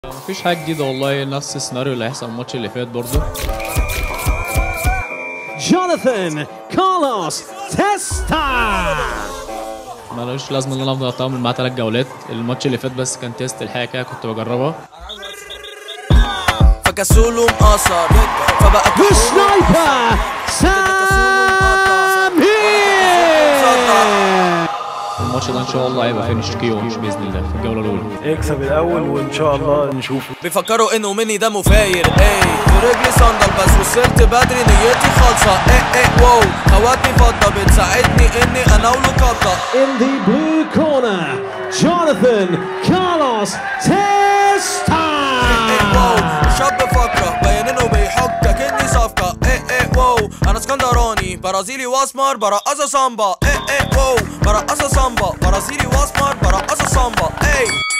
مفيش حاجه جديده والله نفس السيناريو اللي هيحصل الماتش اللي فات برضه Jonathan Carlos Testa. ملوش لازمه ان انا افضل اطول معاه ثلاث جولات الماتش اللي فات بس كان تيست الحاجه كده كنت بجربها فكسوله مقصر فبقى The sniper, Sam here. الماتش ده ان شاء الله هيبقى فينش كيو مش باذن الله في الجوله الاولى اكسب الاول وان شاء الله نشوفه بيفكروا انه مني ده مفاير ايه برجلي صندل بس وصلت بدري نيتي خالصة ايه ايه واو هواتني فضة بتساعدني اني اناوله قبضة In the blue corner, Jonathan Carlos Testa. ايه واو شاب فكرة باين انه بيحكك اني صفقة ايه ايه واو انا اسكندراني برازيلي واسمر برقصة سامبا ايه ايه واو برقصة سامبا برازيلي واسمر برقصة سامبا ايه